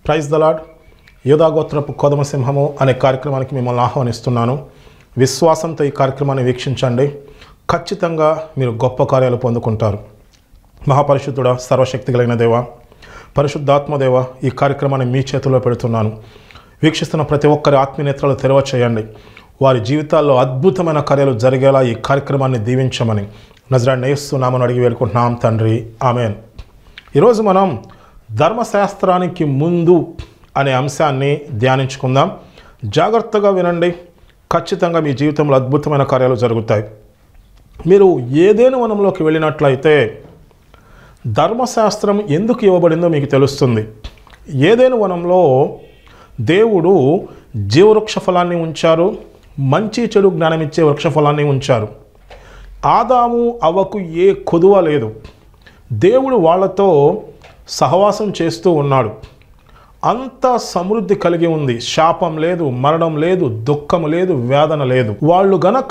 praise the Lord యోధాగోత్రపు కోదమ సింహము అనే కార్యక్రమానికి మిమ్మల్ని ఆహ్వానిస్తున్నాను విశ్వాసంతో ఈ కార్యక్రమాన్ని వీక్షించండి ఖచ్చితంగా మీరు గొప్ప కార్యాలు పొందుకుంటారు మహాపరిశుద్ధుడ సర్వశక్తి కలిగిన దేవ పరిశుద్ధాత్మదేవ ఈ కార్యక్రమాన్ని మీ చేతుల్లో పెడుతున్నాను వీక్షిస్తున్న ప్రతి ఒక్కరి ఆత్మీయనేత్రాలు తెరవ చేయండి వారి జీవితాల్లో అద్భుతమైన కార్యాలు జరిగేలా ఈ కార్యక్రమాన్ని దీవించమని నజరా నేస్తున్నామని అడిగి వేడుకుంటున్నాం తండ్రి ఆమెన్ ఈరోజు మనం ధర్మశాస్త్రానికి ముందు అనే అంశాన్ని ధ్యానించుకుందాం జాగ్రత్తగా వినండి ఖచ్చితంగా మీ జీవితంలో అద్భుతమైన కార్యాలు జరుగుతాయి మీరు ఏదేను వనంలోకి వెళ్ళినట్లయితే ధర్మశాస్త్రం ఎందుకు ఇవ్వబడిందో మీకు తెలుస్తుంది ఏదేను వనంలో దేవుడు జీవవృక్ష ఫలాన్ని ఉంచారు మంచి చెడు జ్ఞానమిచ్చే వృక్ష ఫలాన్ని ఉంచారు ఆదాము అవ్వకు ఏ కొదువ లేదు దేవుడు వాళ్ళతో సహవాసం చేస్తూ ఉన్నాడు అంత సమృద్ధి కలిగి ఉంది శాపం లేదు మరణం లేదు దుఃఖం లేదు వేదన లేదు వాళ్ళు గనక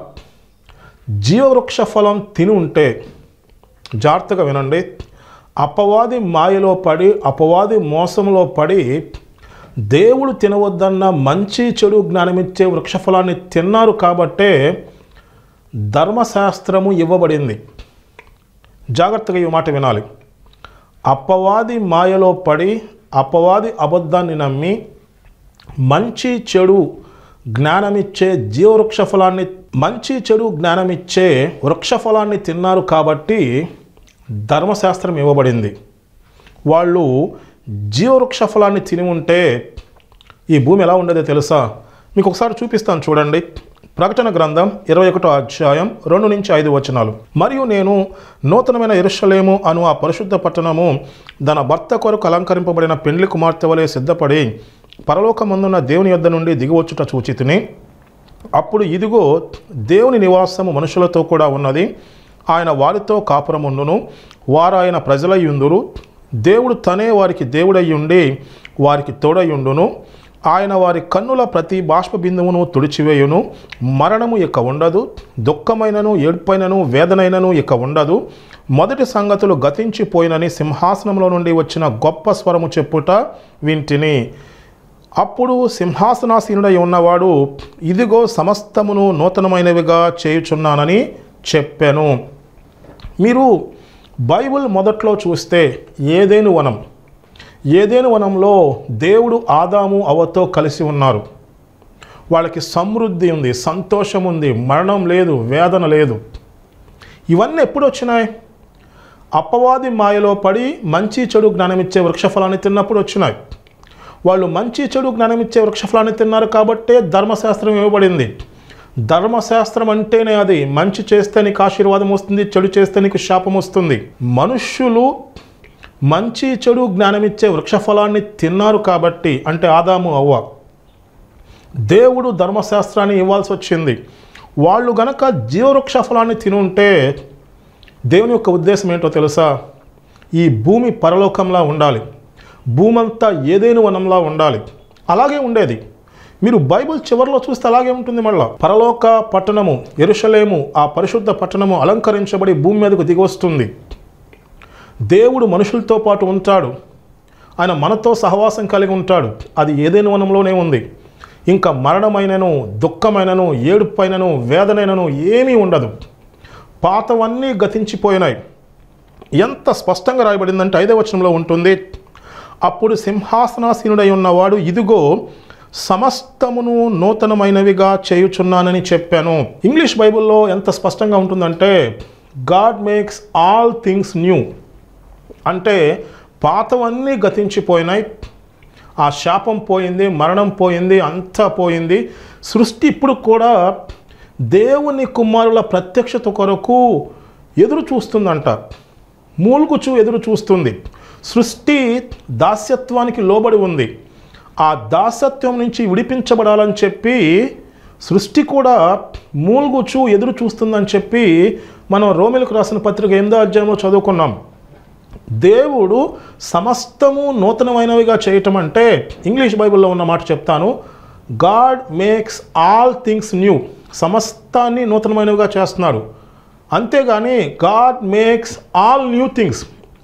జీవవృక్ష ఫలం తిని ఉంటే జాగ్రత్తగా వినండి అపవాది మాయలో పడి అపవాది మోసంలో పడి దేవుడు తినవద్దన్న మంచి చెడు జ్ఞానమిచ్చే వృక్షఫలాన్ని తిన్నారు కాబట్టే ధర్మశాస్త్రము ఇవ్వబడింది జాగ్రత్తగా ఈ మాట వినాలి అపవాది మాయలో పడి అపవాది అబద్ధాన్ని నమ్మి మంచి చెడు జ్ఞానమిచ్చే జీవవృక్ష ఫలాన్ని మంచి చెడు జ్ఞానమిచ్చే వృక్ష ఫలాన్ని తిన్నారు కాబట్టి ధర్మశాస్త్రం ఇవ్వబడింది వాళ్ళు జీవవృక్ష ఫలాన్ని తిని ఉంటే ఈ భూమి ఎలా ఉండేదో తెలుసా మీకు ఒకసారి చూపిస్తాను చూడండి ప్రకటన గ్రంథం ఇరవై ఒకటో అధ్యాయం రెండు నుంచి ఐదు వచనాలు మరియు నేను నూతనమైన ఎరుషలేము అను ఆ పరిశుద్ధ పట్టణము తన భర్త కొరకు అలంకరింపబడిన పెండ్లి కుమార్తె వలె సిద్ధపడి పరలోకమందున్న దేవుని యొద్ద నుండి దిగివచ్చుట చూచితిని అప్పుడు ఇదిగో దేవుని నివాసము మనుషులతో కూడా ఉన్నది ఆయన వారితో కాపురముండును వారు ఆయన ప్రజలయ్యుందురు దేవుడు తనే వారికి దేవుడయ్యుండి వారికి తోడయ్యుండును ఆయన వారి కన్నుల ప్రతి బాష్ప బిందువును తుడిచివేయును మరణము ఇక ఉండదు దుఃఖమైనను ఏడ్పైనను వేదనైనను ఇక ఉండదు మొదటి సంగతులు గతించిపోయినని సింహాసనంలో నుండి వచ్చిన గొప్ప స్వరము చెప్పుట వింటిని అప్పుడు సింహాసనాసీనుడై ఉన్నవాడు ఇదిగో సమస్తమును నూతనమైనవిగా చేయుచున్నానని చెప్పాను మీరు బైబిల్ మొదట్లో చూస్తే ఏదేను వనం ఏదేను వనంలో దేవుడు ఆదాము అవతో కలిసి ఉన్నారు వాళ్ళకి సమృద్ధి ఉంది సంతోషం ఉంది మరణం లేదు వేదన లేదు ఇవన్నీ ఎప్పుడు వచ్చినాయి అపవాది మాయలో పడి మంచి చెడు జ్ఞానమిచ్చే వృక్షఫలాన్ని తిన్నప్పుడు వచ్చినాయి వాళ్ళు మంచి చెడు జ్ఞానమిచ్చే వృక్షఫలాన్ని తిన్నారు కాబట్టే ధర్మశాస్త్రం ఇవ్వబడింది ధర్మశాస్త్రం అంటేనే అది మంచి చేస్తే నీకు ఆశీర్వాదం వస్తుంది చెడు చేస్తే నీకు శాపం వస్తుంది మనుష్యులు మంచి చెడు జ్ఞానమిచ్చే వృక్షఫలాన్ని తిన్నారు కాబట్టి అంటే ఆదాము అవ్వ దేవుడు ధర్మశాస్త్రాన్ని ఇవ్వాల్సి వచ్చింది వాళ్ళు గనక జీవవృక్ష ఫలాన్ని తినుంటే దేవుని యొక్క ఉద్దేశం ఏంటో తెలుసా ఈ భూమి పరలోకంలా ఉండాలి భూమంతా ఏదేను వనంలా ఉండాలి అలాగే ఉండేది మీరు బైబిల్ చివరిలో చూస్తే అలాగే ఉంటుంది మళ్ళా పరలోక పట్టణము ఎరుషలేము ఆ పరిశుద్ధ పట్టణము అలంకరించబడి భూమి మీదకు దిగి వస్తుంది దేవుడు మనుషులతో పాటు ఉంటాడు ఆయన మనతో సహవాసం కలిగి ఉంటాడు అది ఏదైనా వనంలోనే ఉంది ఇంకా మరణమైనను దుఃఖమైనను ఏడుపైనను వేదనైనను ఏమీ ఉండదు పాతవన్నీ గతించిపోయినాయి ఎంత స్పష్టంగా రాయబడిందంటే ఐదవ వచనంలో ఉంటుంది అప్పుడు సింహాసనాసీనుడై ఉన్నవాడు ఇదిగో సమస్తమును నూతనమైనవిగా చేయుచున్నానని చెప్పాను ఇంగ్లీష్ బైబిల్లో ఎంత స్పష్టంగా ఉంటుందంటే God makes all things new అంటే పాతవన్నీ గతించిపోయినాయి ఆ శాపం పోయింది మరణం పోయింది అంతా పోయింది సృష్టి ఇప్పుడు కూడా దేవుని కుమారుల ప్రత్యక్షత కొరకు ఎదురు చూస్తుందంట మూలుగుచూ ఎదురు చూస్తుంది సృష్టి దాస్యత్వానికి లోబడి ఉంది ఆ దాసత్వం నుంచి విడిపించబడాలని చెప్పి సృష్టి కూడా మూలుగుచూ ఎదురు చూస్తుందని చెప్పి మనం రోమిలకు రాసిన పత్రిక ఎనిమిదో అధ్యాయంలో చదువుకున్నాం దేవుడు సమస్తము నూతనమైనవిగా చేయటం అంటే ఇంగ్లీష్ బైబిల్లో ఉన్న మాట చెప్తాను God makes all things new సమస్తాన్ని నూతనమైనవిగా చేస్తున్నాడు అంతేగాని God makes all new things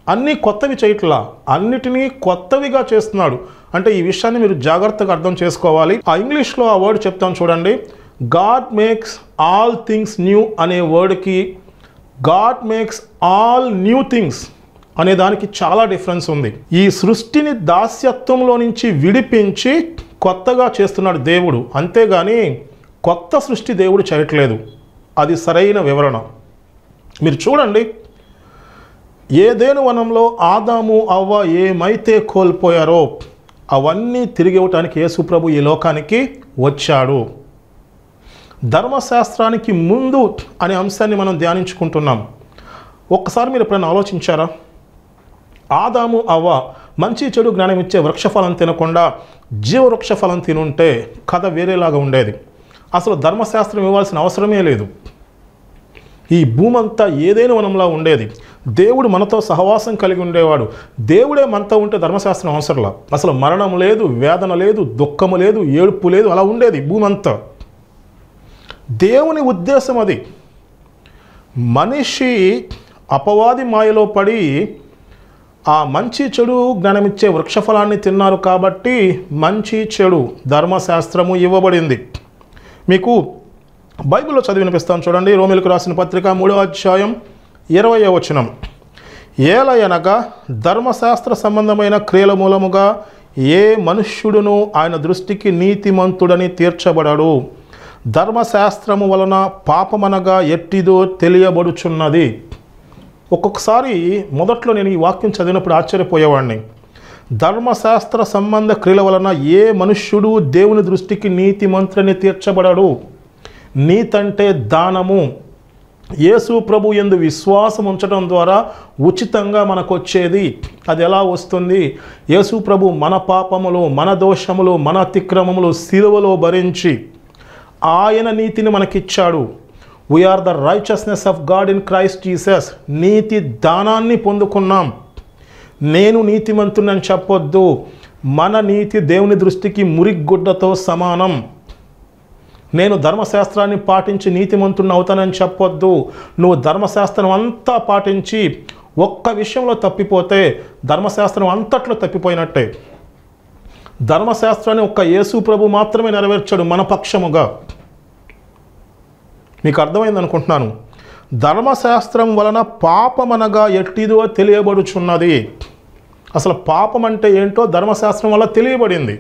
అన్నీ కొత్తవి చేయట్లా అన్నిటినీ కొత్తవిగా చేస్తున్నాడు అంటే ఈ విషయాన్ని మీరు జాగ్రత్తగా అర్థం చేసుకోవాలి ఆ ఇంగ్లీష్లో ఆ వర్డ్ చెప్తాను చూడండి God makes all things new అనే వర్డ్కి God makes all new things అనే దానికి చాలా డిఫరెన్స్ ఉంది ఈ సృష్టిని దాస్యత్వంలో నుంచి విడిపించి కొత్తగా చేస్తున్నాడు దేవుడు అంతేగాని కొత్త సృష్టి దేవుడు చేయట్లేదు అది సరైన వివరణ మీరు చూడండి ఏదేను వనంలో ఆదాము అవ్వ ఏమైతే కోల్పోయారో అవన్నీ తిరిగి ఇవ్వటానికి యేసుప్రభు ఈ లోకానికి వచ్చాడు ధర్మశాస్త్రానికి ముందు అనే అంశాన్ని మనం ధ్యానించుకుంటున్నాం ఒక్కసారి మీరు ఎప్పుడైనా ఆలోచించారా ఆదాము అవ్వ మంచి చెడు జ్ఞానం ఇచ్చే వృక్షఫలం తినకుండా జీవవృక్ష ఫలం తినుంటే కథ వేరేలాగా ఉండేది అసలు ధర్మశాస్త్రం ఇవ్వాల్సిన అవసరమే లేదు ఈ భూమంతా ఏదైనా వనంలా ఉండేది దేవుడు మనతో సహవాసం కలిగి ఉండేవాడు దేవుడే మనతో ఉంటే ధర్మశాస్త్రం అవసరంలా అసలు మరణం లేదు వేదన లేదు దుఃఖము లేదు ఏడుపు లేదు అలా ఉండేది భూమంతా దేవుని ఉద్దేశం అది మనిషి అపవాది మాయలో పడి ఆ మంచి చెడు జ్ఞానమిచ్చే వృక్షఫలాన్ని తిన్నారు కాబట్టి మంచి చెడు ధర్మశాస్త్రము ఇవ్వబడింది మీకు బైబిల్లో చదివి వినిపిస్తాను చూడండి రోమిలకు రాసిన పత్రిక మూడవ అధ్యాయం ఇరవై వచనం ఏలయనగా ధర్మశాస్త్ర సంబంధమైన క్రియల మూలముగా ఏ మనుష్యుడును ఆయన దృష్టికి నీతిమంతుడని తీర్చబడడు ధర్మశాస్త్రము వలన పాపమనగా ఎట్టిదో తెలియబడుచున్నది ఒక్కొక్కసారి మొదట్లో నేను ఈ వాక్యం చదివినప్పుడు ఆశ్చర్యపోయేవాడిని ధర్మశాస్త్ర సంబంధ క్రియల వలన ఏ మనుష్యుడు దేవుని దృష్టికి నీతిమంతుడని తీర్చబడడు నీతంటే దానము యేసు ప్రభు ఎందు విశ్వాసం ఉంచడం ద్వారా ఉచితంగా మనకు వచ్చేది అది ఎలా వస్తుంది యేసు ప్రభు మన పాపములు మన దోషములు మన అతిక్రమములు సిలువలో భరించి ఆయన నీతిని మనకిచ్చాడు we are the righteousness of God in Christ Jesus నీతి దానాన్ని పొందుకున్నాం నేను నీతిమంతునని చెప్పొద్దు మన నీతి దేవుని దృష్టికి మురిగ్గుడ్డతో సమానం నేను ధర్మశాస్త్రాన్ని పాటించి నీతిమంతుడిని అవుతానని చెప్పొద్దు నువ్వు ధర్మశాస్త్రం అంతా పాటించి ఒక్క విషయంలో తప్పిపోతే ధర్మశాస్త్రం అంతట్లో తప్పిపోయినట్టే ధర్మశాస్త్రాన్ని ఒక్క యేసు ప్రభు మాత్రమే నెరవేర్చాడు మన పక్షముగా మీకు అర్థమైంది అనుకుంటున్నాను ధర్మశాస్త్రం వలన పాపమనగా ఎట్టిదో తెలియబడుచున్నది అసలు పాపం అంటే ఏంటో ధర్మశాస్త్రం వల్ల తెలియబడింది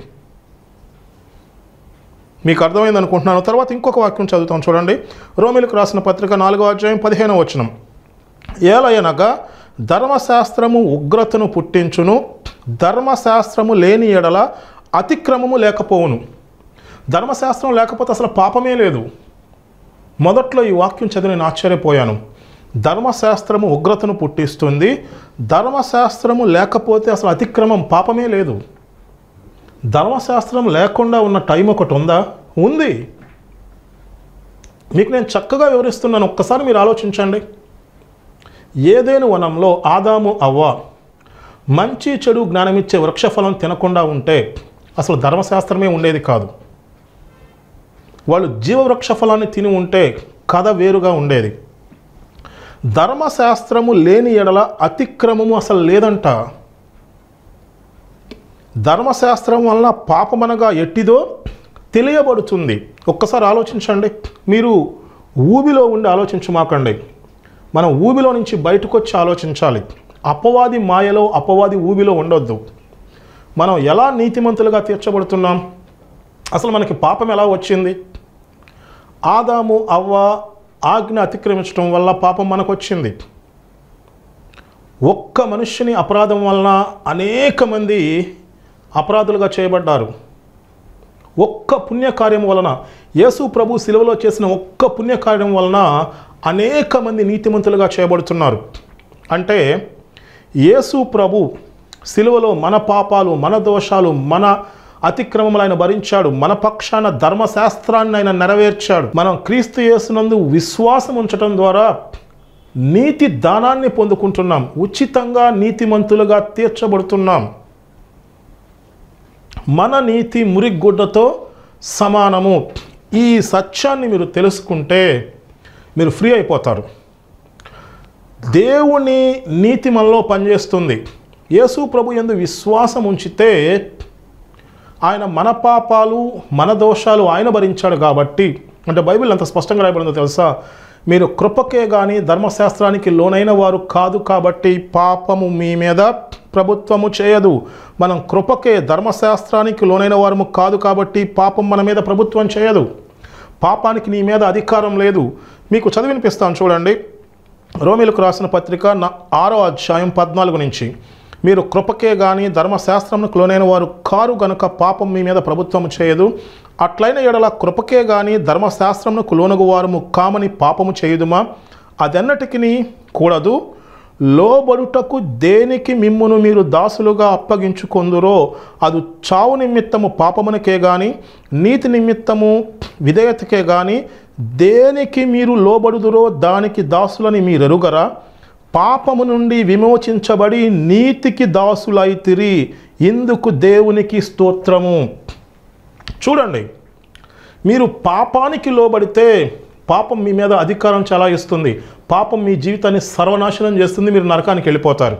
మీకు అర్థమైంది అనుకుంటున్నాను తర్వాత ఇంకొక వాక్యం చదువుతాం చూడండి రోమిలకు రాసిన పత్రిక నాలుగో అధ్యాయం పదిహేనవ వచనం ఏలయనగా ధర్మశాస్త్రము ఉగ్రతను పుట్టించును ధర్మశాస్త్రము లేని ఎడల అతిక్రమము లేకపోవును ధర్మశాస్త్రం లేకపోతే అసలు పాపమే లేదు మొదట్లో ఈ వాక్యం చదివి నేను ఆశ్చర్యపోయాను ధర్మశాస్త్రము ఉగ్రతను పుట్టిస్తుంది ధర్మశాస్త్రము లేకపోతే అసలు అతిక్రమం పాపమే లేదు ధర్మశాస్త్రం లేకుండా ఉన్న టైం ఒకటి ఉందా ఉంది మీకు నేను చక్కగా వివరిస్తున్నాను ఒక్కసారి మీరు ఆలోచించండి ఏదేను వనంలో ఆదాము అవ్వ మంచి చెడు జ్ఞానమిచ్చే వృక్షఫలం తినకుండా ఉంటే అసలు ధర్మశాస్త్రమే ఉండేది కాదు వాళ్ళు జీవవృక్ష ఫలాన్ని తిని ఉంటే కథ వేరుగా ఉండేది ధర్మశాస్త్రము లేని ఎడల అతిక్రమము అసలు లేదంట ధర్మశాస్త్రం వలన పాపమనగా ఎట్టిదో తెలియబడుతుంది ఒక్కసారి ఆలోచించండి మీరు ఊబిలో ఉండి ఆలోచించమాకండి మనం ఊబిలో నుంచి బయటకు వచ్చి ఆలోచించాలి అపవాది మాయలో అపవాది ఊబిలో ఉండొద్దు మనం ఎలా నీతిమంతులుగా తీర్చబడుతున్నాం అసలు మనకి పాపం ఎలా వచ్చింది ఆదాము అవ్వ ఆజ్ఞ అతిక్రమించడం వల్ల పాపం మనకు వచ్చింది ఒక్క మనుష్యుని అపరాధం వలన అనేక మంది అపరాధులుగా చేయబడ్డారు ఒక్క పుణ్యకార్యం వలన యేసు ప్రభు శిలువలో చేసిన ఒక్క పుణ్యకార్యం వలన అనేక మంది నీతిమంతులుగా చేయబడుతున్నారు అంటే యేసు ప్రభు శిలువలో మన పాపాలు మన దోషాలు మన అతిక్రమములు ఆయన భరించాడు మన పక్షాన ధర్మశాస్త్రాన్ని ఆయన నెరవేర్చాడు మనం క్రీస్తు యేసునందు విశ్వాసం ఉంచడం ద్వారా నీతి దానాన్ని పొందుకుంటున్నాం ఉచితంగా నీతిమంతులుగా తీర్చబడుతున్నాం మన నీతి మురిగుడ్డతో సమానము ఈ సత్యాన్ని మీరు తెలుసుకుంటే మీరు ఫ్రీ అయిపోతారు దేవుని నీతి మనలో పనిచేస్తుంది యేసు ప్రభు ఎందు విశ్వాసం ఉంచితే ఆయన మన పాపాలు మన దోషాలు ఆయన భరించాడు కాబట్టి అంటే బైబిల్ అంత స్పష్టంగా రాయబడిందో తెలుసా మీరు కృపకే కానీ ధర్మశాస్త్రానికి లోనైన వారు కాదు కాబట్టి పాపము మీ మీద ప్రభుత్వము చేయదు మనం కృపకే ధర్మశాస్త్రానికి లోనైన వారము కాదు కాబట్టి పాపం మన మీద ప్రభుత్వం చేయదు పాపానికి నీ మీద అధికారం లేదు మీకు చదివినిపిస్తాను చూడండి రోమిలకు రాసిన పత్రిక నా ఆరో అధ్యాయం పద్నాలుగు నుంచి మీరు కృపకే కానీ ధర్మశాస్త్రమునకు లోనైన వారు కారు గనుక పాపం మీ మీద ప్రభుత్వం చేయదు అట్లైన ఎడల కృపకే కానీ ధర్మశాస్త్రమునకు లోనగు వారము కామని పాపము చేయుదుమా అదెన్నటికి కూడదు లోబడుటకు దేనికి మిమ్మును మీరు దాసులుగా అప్పగించుకొందురో అది చావు నిమిత్తము పాపమునకే గాని నీతి నిమిత్తము విధేయతకే గాని దేనికి మీరు లోబడుదురో దానికి దాసులని మీరు ఎరుగరా పాపము నుండి విమోచించబడి నీతికి దాసులైతిరి ఇందుకు దేవునికి స్తోత్రము చూడండి మీరు పాపానికి లోబడితే పాపం మీ మీద అధికారం చలాయిస్తుంది పాపం మీ జీవితాన్ని సర్వనాశనం చేస్తుంది మీరు నరకానికి వెళ్ళిపోతారు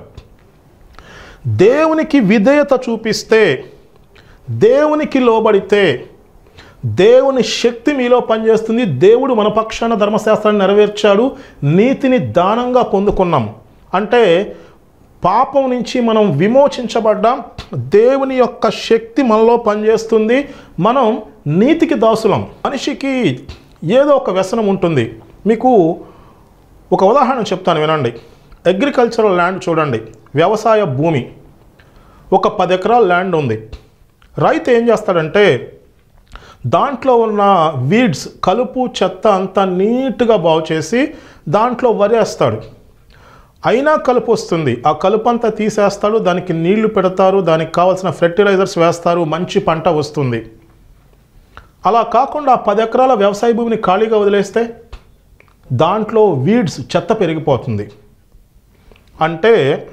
దేవునికి విధేయత చూపిస్తే దేవునికి లోబడితే దేవుని శక్తి మీలో పనిచేస్తుంది దేవుడు మన పక్షాన ధర్మశాస్త్రాన్ని నెరవేర్చాడు నీతిని దానంగా పొందుకున్నాం అంటే పాపం నుంచి మనం విమోచించబడ్డాం దేవుని యొక్క శక్తి మనలో పనిచేస్తుంది మనం నీతికి దాసులం మనిషికి ఏదో ఒక వ్యసనం ఉంటుంది మీకు ఒక ఉదాహరణ చెప్తాను వినండి అగ్రికల్చరల్ ల్యాండ్ చూడండి వ్యవసాయ భూమి ఒక పది ఎకరాల ల్యాండ్ ఉంది రైతు ఏం చేస్తాడంటే దాంట్లో ఉన్న వీడ్స్ కలుపు చెత్త అంతా నీట్గా బాగు చేసి దాంట్లో వరేస్తాడు అయినా కలుపు వస్తుంది ఆ కలుపు అంతా తీసేస్తాడు దానికి నీళ్లు పెడతారు దానికి కావాల్సిన ఫెర్టిలైజర్స్ వేస్తారు మంచి పంట వస్తుంది అలా కాకుండా ఆ పది ఎకరాల వ్యవసాయ భూమిని ఖాళీగా వదిలేస్తే దాంట్లో వీడ్స్ చెత్త పెరిగిపోతుంది అంటే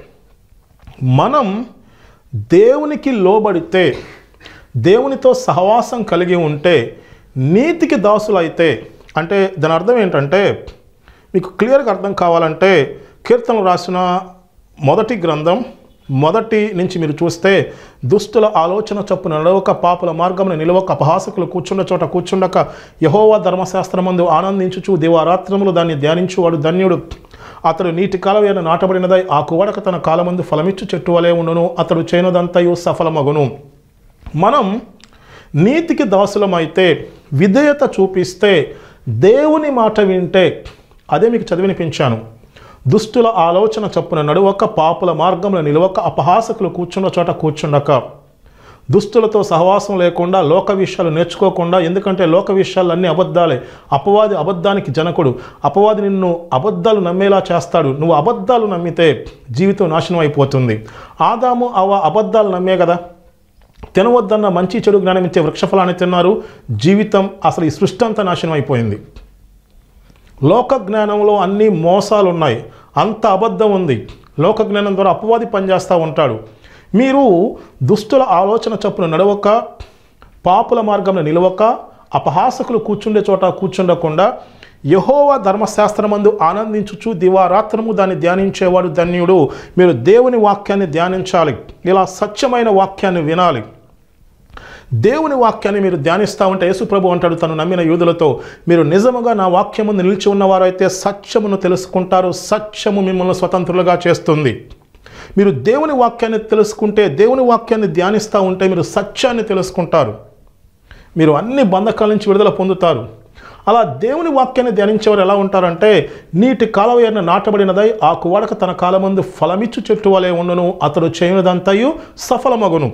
మనం దేవునికి లోబడితే దేవునితో సహవాసం కలిగి ఉంటే నీతికి దాసులైతే అంటే దాని అర్థం ఏంటంటే మీకు క్లియర్గా అర్థం కావాలంటే కీర్తనలు రాసిన మొదటి గ్రంథం మొదటి నుంచి మీరు చూస్తే దుస్తుల ఆలోచన చొప్పున నడవక పాపుల మార్గమున నిలవక అపహాసకులు కూర్చున్న చోట కూర్చుండక యహోవా ధర్మశాస్త్రమందు ఆనందించుచు దివారాత్రములు దాన్ని ధ్యానించువాడు ధన్యుడు అతడు నీటి కాలవేన నాటబడినదై ఆ కువడక తన కాలమందు ఫలమిచ్చు చెట్టు వలె ఉండును అతడు చేయనదంతయు సఫలమగును మనం నీతికి దాసులమైతే విధేయత చూపిస్తే దేవుని మాట వింటే అదే మీకు చదివినిపించాను దుష్టుల ఆలోచన చప్పున నడువక పాపుల మార్గంలో నిలవక అపహాసకులు కూర్చున్న చోట కూర్చుండక దుస్తులతో సహవాసం లేకుండా లోక విషయాలు నేర్చుకోకుండా ఎందుకంటే లోక విషయాలు అన్నీ అబద్ధాలే అపవాది అబద్ధానికి జనకుడు అపవాది నిన్ను అబద్ధాలు నమ్మేలా చేస్తాడు నువ్వు అబద్ధాలు నమ్మితే జీవితం నాశనం అయిపోతుంది ఆదాము అవ అబద్ధాలు నమ్మే కదా తినవద్దన్న మంచి చెడు జ్ఞానం ఇచ్చే వృక్షఫలాన్ని తిన్నారు జీవితం అసలు ఈ సృష్టి అంతా నాశనం అయిపోయింది లోక జ్ఞానంలో అన్ని మోసాలు ఉన్నాయి అంత అబద్ధం ఉంది లోక జ్ఞానం ద్వారా అపవాది పనిచేస్తూ ఉంటాడు మీరు దుష్టుల ఆలోచన చొప్పున నడవక పాపుల మార్గంలో నిలవక అపహాసకులు కూర్చుండే చోట కూర్చుండకుండా యహోవా ధర్మశాస్త్రమందు ఆనందించుచు దివారాత్రము దాన్ని ధ్యానించేవాడు ధన్యుడు మీరు దేవుని వాక్యాన్ని ధ్యానించాలి ఇలా సత్యమైన వాక్యాన్ని వినాలి దేవుని వాక్యాన్ని మీరు ధ్యానిస్తూ ఉంటే యేసుప్రభు అంటాడు తను నమ్మిన యూదులతో మీరు నిజముగా నా వాక్యము నిలిచి ఉన్నవారైతే సత్యమును తెలుసుకుంటారు సత్యము మిమ్మల్ని స్వతంత్రులుగా చేస్తుంది మీరు దేవుని వాక్యాన్ని తెలుసుకుంటే దేవుని వాక్యాన్ని ధ్యానిస్తూ ఉంటే మీరు సత్యాన్ని తెలుసుకుంటారు మీరు అన్ని బంధకాల నుంచి విడుదల పొందుతారు అలా దేవుని వాక్యాన్ని ధ్యానించేవారు ఎలా ఉంటారంటే నీటి కాలవేరున నాటబడినదై ఆ కువాడక తన కాలమందు ఫలమిచ్చు చెట్టు వలె ఉండును అతడు చేయనిదంతయు సఫలమగును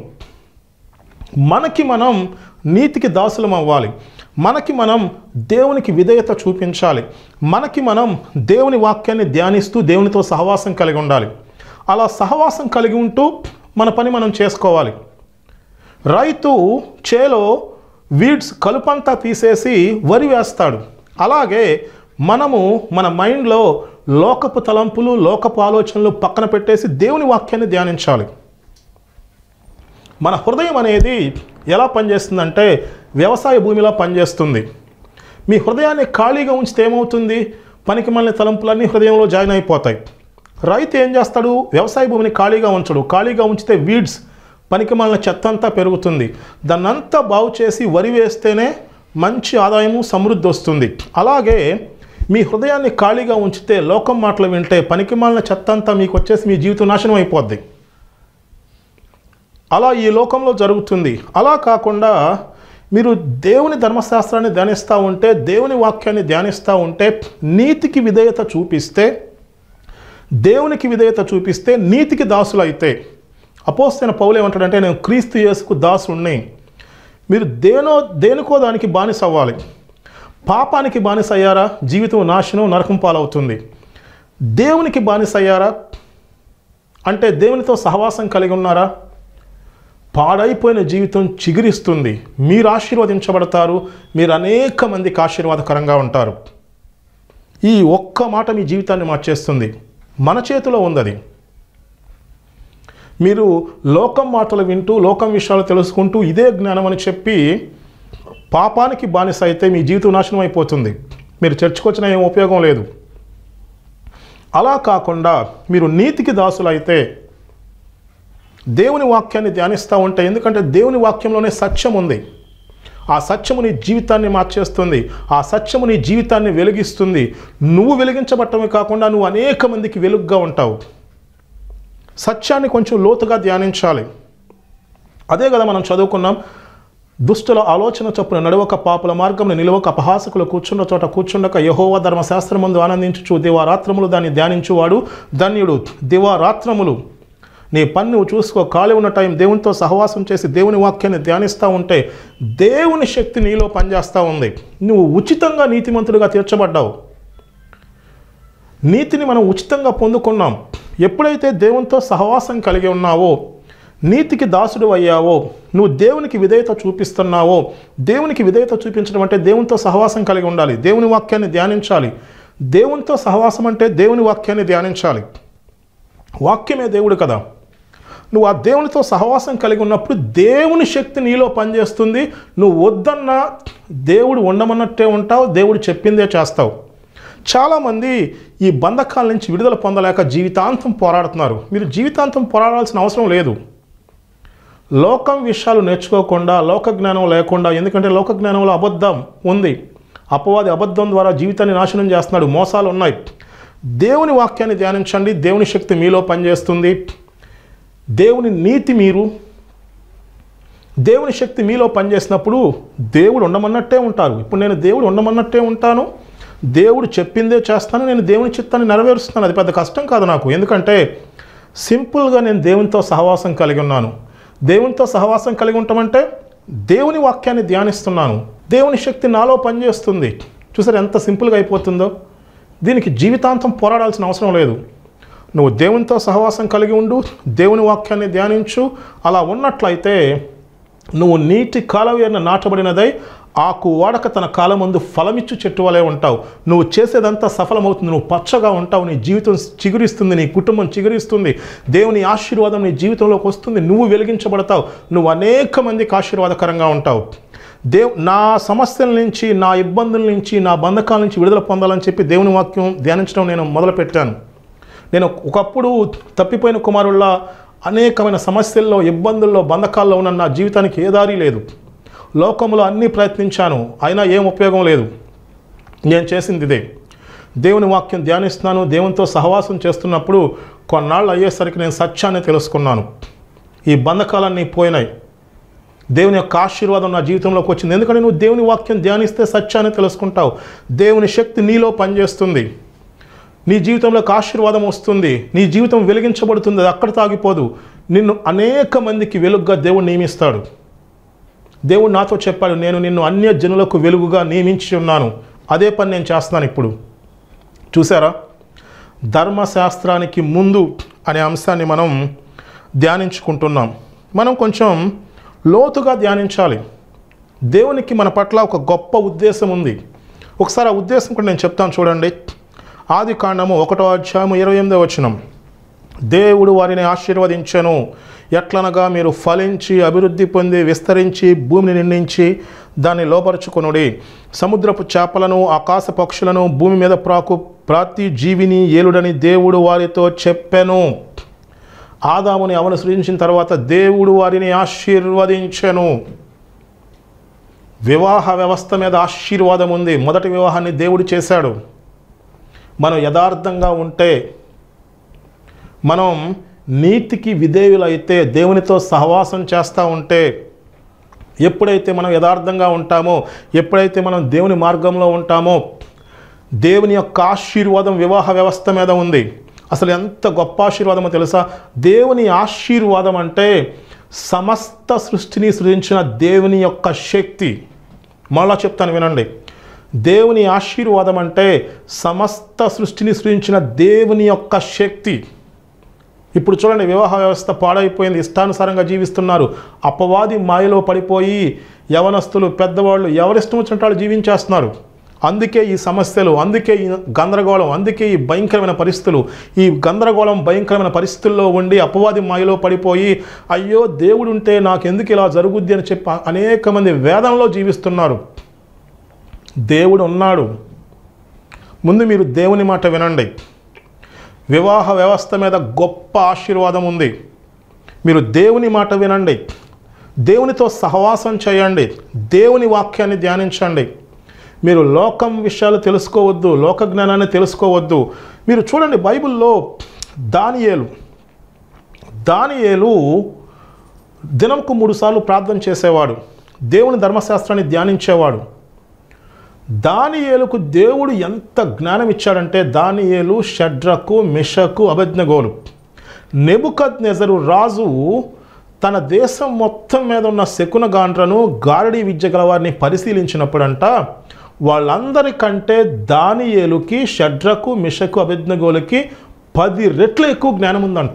మనకి మనం నీతికి దాసులం అవ్వాలి మనకి మనం దేవునికి విధేయత చూపించాలి మనకి మనం దేవుని వాక్యాన్ని ధ్యానిస్తూ దేవునితో సహవాసం కలిగి ఉండాలి అలా సహవాసం కలిగి ఉంటూ మన పని మనం చేసుకోవాలి రైతు చేలో వీడ్స్ కలుపంతా తీసేసి వరి వేస్తాడు అలాగే మనము మన మైండ్లో లోకపు తలంపులు లోకపు ఆలోచనలు పక్కన పెట్టేసి దేవుని వాక్యాన్ని ధ్యానించాలి మన హృదయం అనేది ఎలా పనిచేస్తుందంటే వ్యవసాయ భూమిలా పనిచేస్తుంది మీ హృదయాన్ని ఖాళీగా ఉంచితే ఏమవుతుంది పనికి మళ్ళీ తలంపులన్నీ హృదయంలో జాయిన్ అయిపోతాయి రైతు ఏం చేస్తాడు వ్యవసాయ భూమిని ఖాళీగా ఉంచడు ఖాళీగా ఉంచితే వీడ్స్ పనికిమాలిన చెత్త అంతా పెరుగుతుంది దాన్నంతా బాగు చేసి వరి వేస్తేనే మంచి ఆదాయము సమృద్ధి వస్తుంది అలాగే మీ హృదయాన్ని ఖాళీగా ఉంచితే లోకం మాటలు వింటే పనికిమాలిన చెత్త అంతా మీకు వచ్చేసి మీ జీవితం నాశనం అయిపోద్ది అలా ఈ లోకంలో జరుగుతుంది అలా కాకుండా మీరు దేవుని ధర్మశాస్త్రాన్ని ధ్యానిస్తూ ఉంటే దేవుని వాక్యాన్ని ధ్యానిస్తూ ఉంటే నీతికి విధేయత చూపిస్తే దేవునికి విధేయత చూపిస్తే నీతికి దాసులు అయితే అపోస్తైన పౌలు ఏమంటాడంటే నేను క్రీస్తు యేసుకు దాసుణ్ణి మీరు దేనో దేనికో దానికి బానిస అవ్వాలి పాపానికి బానిస అయ్యారా జీవితం నాశనం నరకం పాలవుతుంది దేవునికి బానిస అయ్యారా అంటే దేవునితో సహవాసం కలిగి ఉన్నారా పాడైపోయిన జీవితం చిగురిస్తుంది మీరు ఆశీర్వదించబడతారు మీరు అనేక మందికి ఆశీర్వాదకరంగా ఉంటారు ఈ ఒక్క మాట మీ జీవితాన్ని మార్చేస్తుంది మన చేతిలో ఉంది అది మీరు లోకం మాటలు వింటూ లోకం విషయాలు తెలుసుకుంటూ ఇదే జ్ఞానం అని చెప్పి పాపానికి బానిస అయితే మీ జీవితం నాశనం అయిపోతుంది మీరు చర్చకు వచ్చిన ఏం ఉపయోగం లేదు అలా కాకుండా మీరు నీతికి దాసులు అయితే దేవుని వాక్యాన్ని ధ్యానిస్తూ ఉంటే ఎందుకంటే దేవుని వాక్యంలోనే సత్యం ఉంది ఆ సత్యము నీ జీవితాన్ని మార్చేస్తుంది ఆ సత్యము నీ జీవితాన్ని వెలిగిస్తుంది నువ్వు వెలిగించబట్టమే కాకుండా నువ్వు అనేక మందికి వెలుగుగా ఉంటావు సత్యాన్ని కొంచెం లోతుగా ధ్యానించాలి అదే కదా మనం చదువుకున్నాం దుష్టుల ఆలోచన చొప్పున నడవక పాపుల మార్గంలో నిలవక అపహాసకులు కూర్చున్న చోట కూర్చుండక యహోవ ధర్మశాస్త్రమందు ఆనందించుచు దివారాత్రములు దాన్ని ధ్యానించువాడు ధన్యుడు దివారాత్రములు నీ పని నువ్వు చూసుకో ఖాళీ ఉన్న టైం దేవునితో సహవాసం చేసి దేవుని వాక్యాన్ని ధ్యానిస్తూ ఉంటే దేవుని శక్తి నీలో పనిచేస్తూ ఉంది నువ్వు ఉచితంగా నీతిమంతుడిగా తీర్చబడ్డావు నీతిని మనం ఉచితంగా పొందుకున్నాం ఎప్పుడైతే దేవునితో సహవాసం కలిగి ఉన్నావో నీతికి దాసుడు అయ్యావో నువ్వు దేవునికి విధేయత చూపిస్తున్నావో దేవునికి విధేయత చూపించడం అంటే దేవునితో సహవాసం కలిగి ఉండాలి దేవుని వాక్యాన్ని ధ్యానించాలి దేవునితో సహవాసం అంటే దేవుని వాక్యాన్ని ధ్యానించాలి వాక్యమే దేవుడు కదా నువ్వు ఆ దేవునితో సహవాసం కలిగి ఉన్నప్పుడు దేవుని శక్తి నీలో పనిచేస్తుంది నువ్వు వద్దన్నా దేవుడు ఉండమన్నట్టే ఉంటావు దేవుడు చెప్పిందే చేస్తావు చాలామంది ఈ బంధకాల నుంచి విడుదల పొందలేక జీవితాంతం పోరాడుతున్నారు మీరు జీవితాంతం పోరాడాల్సిన అవసరం లేదు లోకం విషయాలు నేర్చుకోకుండా లోక జ్ఞానం లేకుండా ఎందుకంటే లోక జ్ఞానంలో అబద్ధం ఉంది అపవాది అబద్ధం ద్వారా జీవితాన్ని నాశనం చేస్తున్నాడు మోసాలు ఉన్నాయి దేవుని వాక్యాన్ని ధ్యానించండి దేవుని శక్తి మీలో పనిచేస్తుంది దేవుని నీతి మీరు దేవుని శక్తి మీలో పనిచేసినప్పుడు దేవుడు ఉండమన్నట్టే ఉంటారు ఇప్పుడు నేను దేవుడు ఉండమన్నట్టే ఉంటాను దేవుడు చెప్పిందే చేస్తాను నేను దేవుని చిత్తాన్ని నెరవేరుస్తున్నాను అది పెద్ద కష్టం కాదు నాకు ఎందుకంటే సింపుల్గా నేను దేవునితో సహవాసం కలిగి ఉన్నాను దేవునితో సహవాసం కలిగి ఉంటామంటే దేవుని వాక్యాన్ని ధ్యానిస్తున్నాను దేవుని శక్తి నాలో పనిచేస్తుంది చూసారు ఎంత సింపుల్గా అయిపోతుందో దీనికి జీవితాంతం పోరాడాల్సిన అవసరం లేదు నువ్వు దేవునితో సహవాసం కలిగి ఉండు దేవుని వాక్యాన్ని ధ్యానించు అలా ఉన్నట్లయితే నువ్వు నీటి కాలవేరిన నాటబడినదై ఆకు వాడక తన కాలమందు ఫలమిచ్చు చెట్టు వలె ఉంటావు నువ్వు చేసేదంతా సఫలమవుతుంది నువ్వు పచ్చగా ఉంటావు నీ జీవితం చిగురిస్తుంది నీ కుటుంబం చిగురిస్తుంది దేవుని ఆశీర్వాదం నీ జీవితంలోకి వస్తుంది నువ్వు వెలిగించబడతావు నువ్వు అనేక మందికి ఆశీర్వాదకరంగా ఉంటావు దేవ్ నా సమస్యల నుంచి నా ఇబ్బందుల నుంచి నా బంధకాల నుంచి విడుదల పొందాలని చెప్పి దేవుని వాక్యం ధ్యానించడం నేను మొదలుపెట్టాను నేను ఒకప్పుడు తప్పిపోయిన కుమారుళ్ళ అనేకమైన సమస్యల్లో ఇబ్బందుల్లో బంధకాల్లో ఉన్న నా జీవితానికి ఏ దారి లేదు లోకంలో అన్నీ ప్రయత్నించాను అయినా ఏం ఉపయోగం లేదు నేను చేసింది ఇదే దేవుని వాక్యం ధ్యానిస్తున్నాను దేవునితో సహవాసం చేస్తున్నప్పుడు కొన్నాళ్ళు అయ్యేసరికి నేను సత్యాన్ని తెలుసుకున్నాను ఈ బంధకాలన్నీ పోయినాయి దేవుని యొక్క ఆశీర్వాదం నా జీవితంలోకి వచ్చింది ఎందుకంటే నువ్వు దేవుని వాక్యం ధ్యానిస్తే సత్యాన్ని తెలుసుకుంటావు దేవుని శక్తి నీలో పనిచేస్తుంది నీ జీవితంలోకి ఆశీర్వాదం వస్తుంది నీ జీవితం వెలిగించబడుతుంది అది అక్కడ తాగిపోదు నిన్ను అనేక మందికి వెలుగుగా దేవుడు నియమిస్తాడు దేవుడు నాతో చెప్పాడు నేను నిన్ను అన్య జనులకు వెలుగుగా నియమించి ఉన్నాను అదే పని నేను చేస్తున్నాను ఇప్పుడు చూసారా ధర్మశాస్త్రానికి ముందు అనే అంశాన్ని మనం ధ్యానించుకుంటున్నాం మనం కొంచెం లోతుగా ధ్యానించాలి దేవునికి మన పట్ల ఒక గొప్ప ఉద్దేశం ఉంది ఒకసారి ఆ ఉద్దేశం కూడా నేను చెప్తాను చూడండి ఆది కాండము ఒకటో అధ్యాయము ఇరవై ఎనిమిదో వచనం దేవుడు వారిని ఆశీర్వదించెను ఎట్లనగా మీరు ఫలించి అభివృద్ధి పొంది విస్తరించి భూమిని నిండించి దాన్ని లోపరుచుకొనుడి సముద్రపు చేపలను ఆకాశ పక్షులను భూమి మీద ప్రాకు ప్రతి జీవిని ఏలుడని దేవుడు వారితో చెప్పెను ఆదాముని అవను సృజించిన తర్వాత దేవుడు వారిని ఆశీర్వదించెను వివాహ వ్యవస్థ మీద ఆశీర్వాదం ఉంది మొదటి వివాహాన్ని దేవుడు చేశాడు మనం యథార్థంగా ఉంటే మనం నీతికి విధేయులైతే దేవునితో సహవాసం చేస్తూ ఉంటే ఎప్పుడైతే మనం యథార్థంగా ఉంటామో ఎప్పుడైతే మనం దేవుని మార్గంలో ఉంటామో దేవుని యొక్క ఆశీర్వాదం వివాహ వ్యవస్థ మీద ఉంది అసలు ఎంత గొప్ప ఆశీర్వాదమో తెలుసా దేవుని ఆశీర్వాదం అంటే సమస్త సృష్టిని సృజించిన దేవుని యొక్క శక్తి మళ్ళా చెప్తాను వినండి దేవుని ఆశీర్వాదం అంటే సమస్త సృష్టిని సృజించిన దేవుని యొక్క శక్తి ఇప్పుడు చూడండి వివాహ వ్యవస్థ పాడైపోయింది ఇష్టానుసారంగా జీవిస్తున్నారు అపవాది మాయలో పడిపోయి యవనస్తులు పెద్దవాళ్ళు ఎవరిష్టం వచ్చినట్టు వాళ్ళు జీవించేస్తున్నారు అందుకే ఈ సమస్యలు అందుకే ఈ గందరగోళం అందుకే ఈ భయంకరమైన పరిస్థితులు ఈ గందరగోళం భయంకరమైన పరిస్థితుల్లో ఉండి అపవాది మాయలో పడిపోయి అయ్యో దేవుడు ఉంటే నాకెందుకు ఇలా జరుగుద్ది అని చెప్పి అనేక మంది వేదంలో జీవిస్తున్నారు దేవుడు ఉన్నాడు ముందు మీరు దేవుని మాట వినండి వివాహ వ్యవస్థ మీద గొప్ప ఆశీర్వాదం ఉంది మీరు దేవుని మాట వినండి దేవునితో సహవాసం చేయండి దేవుని వాక్యాన్ని ధ్యానించండి మీరు లోకం విషయాలు తెలుసుకోవద్దు లోక జ్ఞానాన్ని తెలుసుకోవద్దు మీరు చూడండి బైబిల్లో దానియేలు దానియేలు దినంకు మూడుసార్లు ప్రార్థన చేసేవాడు దేవుని ధర్మశాస్త్రాన్ని ధ్యానించేవాడు దానియేలుకు దేవుడు ఎంత జ్ఞానం ఇచ్చాడంటే దానియేలు షడ్రకు మిషకు అభిజ్ఞగోలు నెబుకద్ నెజరు రాజు తన దేశం మొత్తం మీద ఉన్న శకున గాండ్రను గారడీ విద్య గలవారిని పరిశీలించినప్పుడంట వాళ్ళందరికంటే దానియేలుకి షడ్రకు మిషకు అభిజ్ఞగోలుకి పది రెట్లు ఎక్కువ జ్ఞానం ఉందంట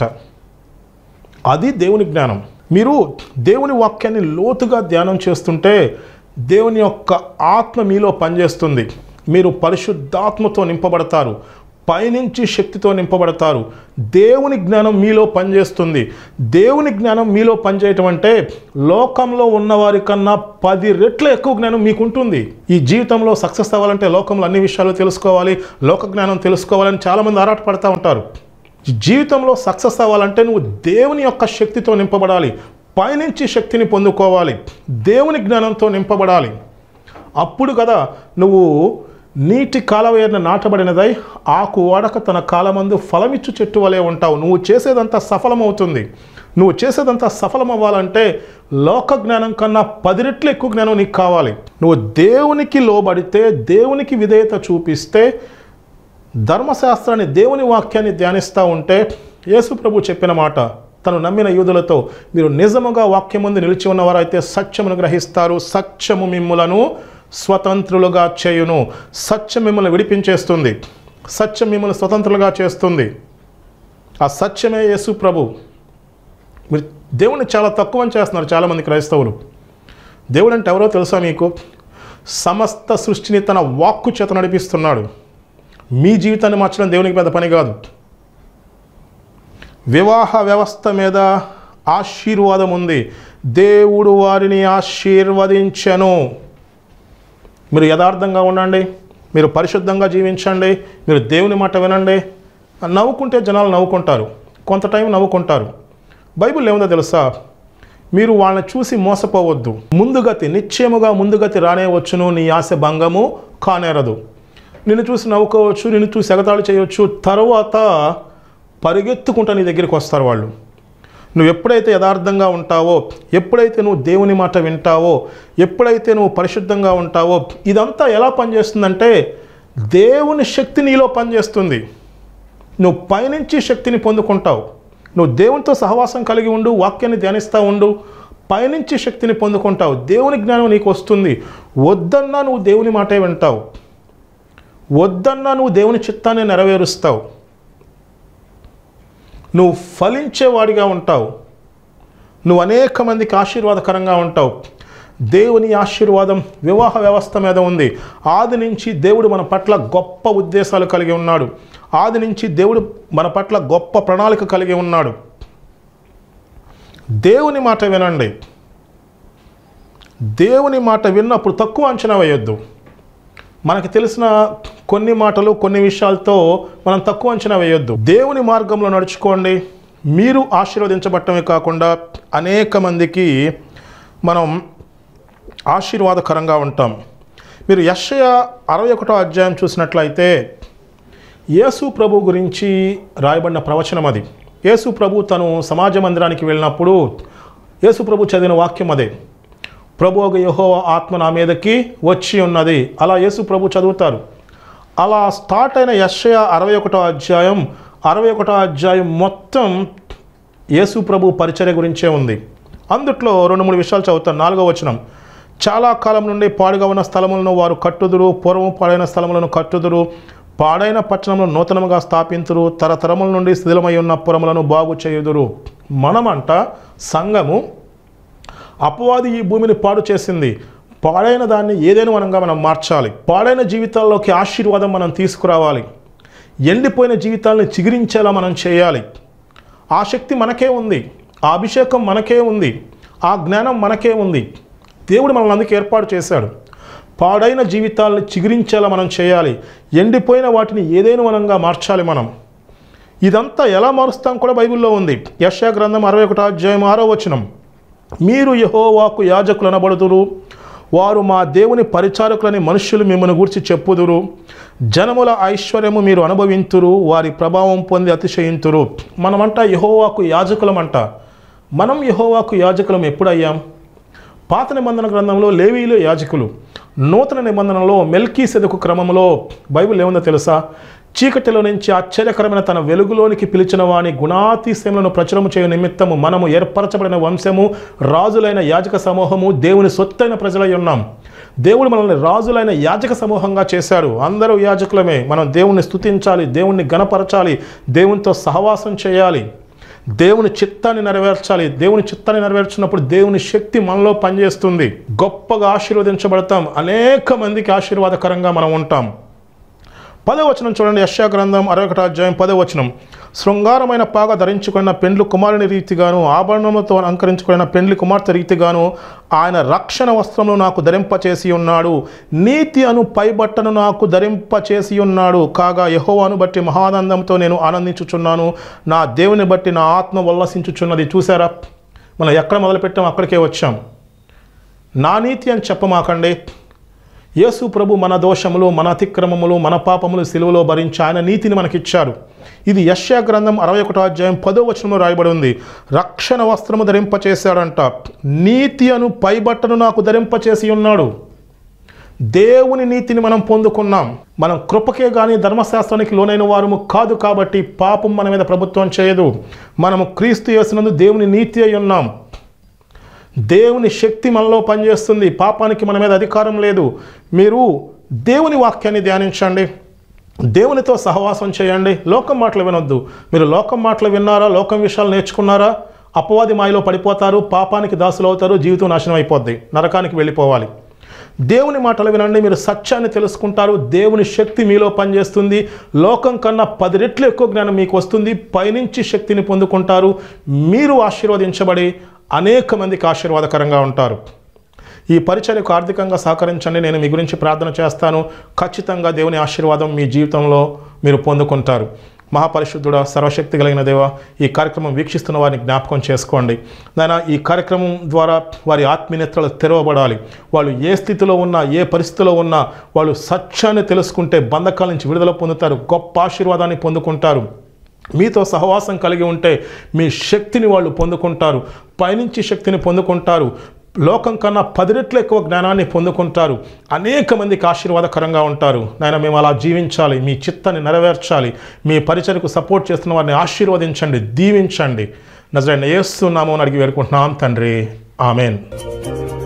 అది దేవుని జ్ఞానం మీరు దేవుని వాక్యాన్ని లోతుగా ధ్యానం చేస్తుంటే దేవుని యొక్క ఆత్మ మీలో పనిచేస్తుంది మీరు పరిశుద్ధాత్మతో నింపబడతారు పైనుంచి శక్తితో నింపబడతారు దేవుని జ్ఞానం మీలో పనిచేస్తుంది దేవుని జ్ఞానం మీలో పనిచేయటం అంటే లోకంలో ఉన్నవారి కన్నా పది రెట్ల ఎక్కువ జ్ఞానం మీకుంటుంది ఈ జీవితంలో సక్సెస్ అవ్వాలంటే లోకంలో అన్ని విషయాలు తెలుసుకోవాలి లోక జ్ఞానం తెలుసుకోవాలని చాలామంది ఆరాటపడతా ఉంటారు జీవితంలో సక్సెస్ అవ్వాలంటే నువ్వు దేవుని యొక్క శక్తితో నింపబడాలి పైనుంచి శక్తిని పొందుకోవాలి దేవుని జ్ఞానంతో నింపబడాలి అప్పుడు కదా నువ్వు నీటి కాలవేరున నాటబడినదై ఆకు వాడక తన కాలమందు ఫలమిచ్చు చెట్టు వలె ఉంటావు నువ్వు చేసేదంతా సఫలమవుతుంది నువ్వు చేసేదంతా సఫలమవ్వాలంటే లోక జ్ఞానం కన్నా పది రెట్లు ఎక్కువ జ్ఞానం నీకు కావాలి నువ్వు దేవునికి లోబడితే దేవునికి విధేయత చూపిస్తే ధర్మశాస్త్రాన్ని దేవుని వాక్యాన్ని ధ్యానిస్తూ ఉంటే యేసు ప్రభు చెప్పిన మాట తను నమ్మిన యూదులతో మీరు నిజముగా వాక్యం ముందు నిలిచి ఉన్నవారైతే సత్యమును గ్రహిస్తారు సత్యము మిమ్ములను స్వతంత్రులుగా చేయును సత్యం మిమ్మల్ని విడిపించేస్తుంది సత్యం మిమ్మల్ని స్వతంత్రులుగా చేస్తుంది ఆ సత్యమే యేసు ప్రభు మీరు దేవుణ్ణి చాలా తక్కువ చేస్తున్నారు చాలామంది క్రైస్తవులు దేవుడు అంటే ఎవరో తెలుసా మీకు సమస్త సృష్టిని తన వాక్కు చేత నడిపిస్తున్నాడు మీ జీవితాన్ని మార్చడం దేవునికి పెద్ద పని కాదు వివాహ వ్యవస్థ మీద ఆశీర్వాదం ఉంది దేవుడు వారిని ఆశీర్వదించెను మీరు యథార్థంగా ఉండండి మీరు పరిశుద్ధంగా జీవించండి మీరు దేవుని మాట వినండి నవ్వుకుంటే జనాలు నవ్వుకుంటారు కొంత టైం నవ్వుకుంటారు బైబిల్ ఏముందో తెలుసా మీరు వాళ్ళని చూసి మోసపోవద్దు ముందుగతి నిశ్చయముగా ముందుగతి రానే వచ్చును నీ ఆశ భంగము కానేరదు నిన్ను చూసి నవ్వుకోవచ్చు నిన్ను చూసి ఎగతాళి చేయవచ్చు తర్వాత పరిగెత్తుకుంటా నీ దగ్గరికి వస్తారు వాళ్ళు నువ్వు ఎప్పుడైతే యథార్థంగా ఉంటావో ఎప్పుడైతే నువ్వు దేవుని మాట వింటావో ఎప్పుడైతే నువ్వు పరిశుద్ధంగా ఉంటావో ఇదంతా ఎలా పనిచేస్తుందంటే దేవుని శక్తి నీలో పనిచేస్తుంది నువ్వు పైనుంచి శక్తిని పొందుకుంటావు నువ్వు దేవునితో సహవాసం కలిగి ఉండు వాక్యాన్ని ధ్యానిస్తూ ఉండు పైనుంచి శక్తిని పొందుకుంటావు దేవుని జ్ఞానం నీకు వస్తుంది వద్దన్నా నువ్వు దేవుని మాటే వింటావు వద్దన్నా నువ్వు దేవుని చిత్తాన్ని నెరవేరుస్తావు నువ్వు ఫలించేవాడిగా ఉంటావు నువ్వు అనేక మందికి ఆశీర్వాదకరంగా ఉంటావు దేవుని ఆశీర్వాదం వివాహ వ్యవస్థ మీద ఉంది ఆది నుంచి దేవుడు మన పట్ల గొప్ప ఉద్దేశాలు కలిగి ఉన్నాడు ఆది నుంచి దేవుడు మన పట్ల గొప్ప ప్రణాళిక కలిగి ఉన్నాడు దేవుని మాట వినండి దేవుని మాట విన్నప్పుడు తక్కువ అంచనా వేయొద్దు మనకి తెలిసిన కొన్ని మాటలు కొన్ని విషయాలతో మనం తక్కువ అంచనా వేయొద్దు దేవుని మార్గంలో నడుచుకోండి మీరు ఆశీర్వదించబడటమే కాకుండా అనేక మందికి మనం ఆశీర్వాదకరంగా ఉంటాం మీరు యషయ అరవై ఒకటో అధ్యాయం చూసినట్లయితే యేసు ప్రభు గురించి రాయబడిన ప్రవచనం అది యేసు ప్రభు తను సమాజ మందిరానికి వెళ్ళినప్పుడు యేసు ప్రభు చదివిన వాక్యం అదే ప్రభు ఒక యహో ఆత్మ నా మీదకి వచ్చి ఉన్నది అలా యేసు ప్రభు చదువుతారు అలా స్టార్ట్ అయిన యషయ అరవై ఒకటో అధ్యాయం అరవై ఒకటో అధ్యాయం మొత్తం యేసు ప్రభు పరిచర్య గురించే ఉంది అందుట్లో రెండు మూడు విషయాలు చదువుతాను నాలుగో వచనం చాలా కాలం నుండి పాడుగా ఉన్న స్థలములను వారు కట్టుదురు పూర్వం పాడైన స్థలములను కట్టుదురు పాడైన పట్టణములను నూతనముగా స్థాపింతురు తరతరముల నుండి శిథిలమై ఉన్న పురములను బాగు చేయుదురు మనమంట సంఘము అపవాది ఈ భూమిని పాడు చేసింది పాడైన దాన్ని ఏదైనా మనంగా మనం మార్చాలి పాడైన జీవితాల్లోకి ఆశీర్వాదం మనం తీసుకురావాలి ఎండిపోయిన జీవితాలను చిగురించేలా మనం చేయాలి ఆ శక్తి మనకే ఉంది ఆ అభిషేకం మనకే ఉంది ఆ జ్ఞానం మనకే ఉంది దేవుడు మనల్ని అందుకు ఏర్పాటు చేశాడు పాడైన జీవితాలను చిగురించేలా మనం చేయాలి ఎండిపోయిన వాటిని ఏదైనా మనంగా మార్చాలి మనం ఇదంతా ఎలా మారుస్తాం కూడా బైబిల్లో ఉంది యశా గ్రంథం అరవై ఒకటో అధ్యాయం ఆరో వచనం మీరు యహోవాకు యాజకులు అనబడుదురు వారు మా దేవుని పరిచారకులని మనుష్యులు మిమ్మల్ని గూర్చి చెప్పుదురు జనముల ఐశ్వర్యము మీరు అనుభవింతురు వారి ప్రభావం పొంది అతిశయింతురు మనమంట యహోవాకు యాజకులమంట మనం యహోవాకు యాజకులం ఎప్పుడయ్యాం పాత నిబంధన గ్రంథంలో లేవీలు యాజకులు నూతన నిబంధనలో మెల్కీ సెదకు క్రమంలో బైబిల్ ఏముందో తెలుసా చీకటిలో నుంచి ఆశ్చర్యకరమైన తన వెలుగులోనికి పిలిచిన వాని గుణాతిశయములను ప్రచురము చేయు నిమిత్తము మనము ఏర్పరచబడిన వంశము రాజులైన యాజక సమూహము దేవుని సొత్తైన ప్రజలై ఉన్నాం దేవుడు మనల్ని రాజులైన యాజక సమూహంగా చేశాడు అందరూ యాజకులమే మనం దేవుణ్ణి స్తుతించాలి దేవుణ్ణి గణపరచాలి దేవునితో సహవాసం చేయాలి దేవుని చిత్తాన్ని నెరవేర్చాలి దేవుని చిత్తాన్ని నెరవేర్చినప్పుడు దేవుని శక్తి మనలో పనిచేస్తుంది గొప్పగా ఆశీర్వదించబడతాం అనేక మందికి ఆశీర్వాదకరంగా మనం ఉంటాం పదవచనం చూడండి యశా గ్రంథం అరవై ఒకటో అధ్యాయం పదవచనం శృంగారమైన పాగ ధరించుకున్న పెండ్లు కుమారుని రీతిగాను ఆభరణములతో అలంకరించుకున్న పెండ్లి కుమార్తె రీతిగాను ఆయన రక్షణ వస్త్రములు నాకు ధరింపచేసి ఉన్నాడు నీతి అను పైబట్టను నాకు ధరింపచేసి ఉన్నాడు కాగా యహోవాను బట్టి మహానందంతో నేను ఆనందించుచున్నాను నా దేవుని బట్టి నా ఆత్మ ఉల్లసించుచున్నది చూసారా మనం ఎక్కడ మొదలుపెట్టాం అక్కడికే వచ్చాం నా నీతి అని చెప్పమాకండి యేసు ప్రభు మన దోషములు మన అతిక్రమములు మన పాపములు సిలువలో భరించి ఆయన నీతిని మనకిచ్చారు ఇది యశ్యా గ్రంథం అరవై ఒకటో అధ్యాయం పదో వచనంలో రాయబడి ఉంది రక్షణ వస్త్రము ధరింపచేశాడంట నీతి అను పైబట్టను నాకు ధరింపచేసి ఉన్నాడు దేవుని నీతిని మనం పొందుకున్నాం మనం కృపకే కానీ ధర్మశాస్త్రానికి లోనైన వారము కాదు కాబట్టి పాపం మన మీద ప్రభుత్వం చేయదు మనము క్రీస్తు చేసినందు దేవుని నీతి అయి ఉన్నాం దేవుని శక్తి మనలో పనిచేస్తుంది పాపానికి మన మీద అధికారం లేదు మీరు దేవుని వాక్యాన్ని ధ్యానించండి దేవునితో సహవాసం చేయండి లోకం మాటలు వినొద్దు మీరు లోకం మాటలు విన్నారా లోకం విషయాలు నేర్చుకున్నారా అపవాది మాయలో పడిపోతారు పాపానికి దాసులు అవుతారు జీవితం నాశనం అయిపోద్ది నరకానికి వెళ్ళిపోవాలి దేవుని మాటలు వినండి మీరు సత్యాన్ని తెలుసుకుంటారు దేవుని శక్తి మీలో పనిచేస్తుంది లోకం కన్నా పది రెట్లు ఎక్కువ జ్ఞానం మీకు వస్తుంది పైనుంచి శక్తిని పొందుకుంటారు మీరు ఆశీర్వదించబడి అనేక మందికి ఆశీర్వాదకరంగా ఉంటారు ఈ పరిచర్యకు ఆర్థికంగా సహకరించండి నేను మీ గురించి ప్రార్థన చేస్తాను ఖచ్చితంగా దేవుని ఆశీర్వాదం మీ జీవితంలో మీరు పొందుకుంటారు మహాపరిశుద్ధుడ సర్వశక్తి కలిగిన దేవ ఈ కార్యక్రమం వీక్షిస్తున్న వారిని జ్ఞాపకం చేసుకోండి నాయన ఈ కార్యక్రమం ద్వారా వారి ఆత్మీయతలు తెరవబడాలి వాళ్ళు ఏ స్థితిలో ఉన్నా ఏ పరిస్థితిలో ఉన్నా వాళ్ళు సత్యాన్ని తెలుసుకుంటే బంధకాల నుంచి విడుదల పొందుతారు గొప్ప ఆశీర్వాదాన్ని పొందుకుంటారు మీతో సహవాసం కలిగి ఉంటే మీ శక్తిని వాళ్ళు పొందుకుంటారు పైనుంచి శక్తిని పొందుకుంటారు లోకం కన్నా పది రెట్లు ఎక్కువ జ్ఞానాన్ని పొందుకుంటారు అనేక మందికి ఆశీర్వాదకరంగా ఉంటారు నాయన మేము అలా జీవించాలి మీ చిత్తాన్ని నెరవేర్చాలి మీ పరిచయకు సపోర్ట్ చేస్తున్న వారిని ఆశీర్వదించండి దీవించండి నజరైన ఏస్తున్నామో అని అడిగి వేడుకుంటున్నాం తండ్రి ఆమెన్